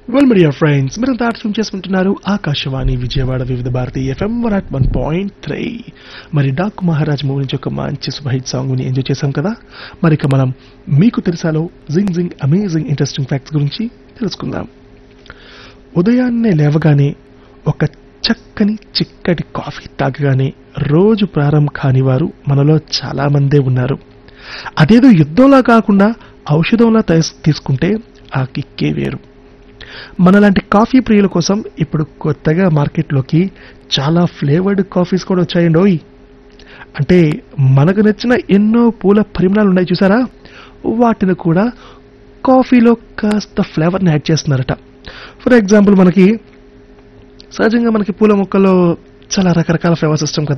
well media friends మీరంతా అర్థం చేసుకుంటున్నారు Akashvani Vijayawada Vividh Bharati FM one at one point three మరి డాక్ మహారాజ్ మూవీ నుంచి ఒక మంచి సూపర్ హిట్ సాంగ్ ని ఎంజాయ్ చేశాం కదా మరి ఇక మనం మీకు తెలుసాలో జింగ్ జింగ్ అమేజింగ్ ఇంట్రెస్టింగ్ ఫ్యాక్ట్స్ గురించి తెలుసుకుందాం ఉదయాన్నే లేవగానే ఒక చక్కని చిక్కటి కాఫీ తాగగానే రోజు ప్రారంభం కాని వారు మనలో చాలా మందే ఉన్నారు అదేదో యుద్ధంలా కాకుండా ఔషధంలా తయస్- తీసుకుంటే ఆ కిక్కే వేరు మనలాంటి కాఫీ ప్రియుల కోసం ఇప్పుడు కొత్తగా మార్కెట్లోకి చాలా ఫ్లేవర్డ్ కాఫీస్ కూడా వచ్చాయండోయ్ అంటే మనకు నచ్చిన ఎన్నో పూల పరిమళాలు ఉన్నాయి చూసారా వాటిని కూడా కాఫీలో కాస్త ఫ్లేవర్ని యాడ్ చేస్తున్నారట ఫర్ ఎగ్జాంపుల్ మనకి సహజంగా మనకి పూల మొక్కల్లో చాలా రకరకాల ఫ్లేవర్స్ ఇష్టం కదా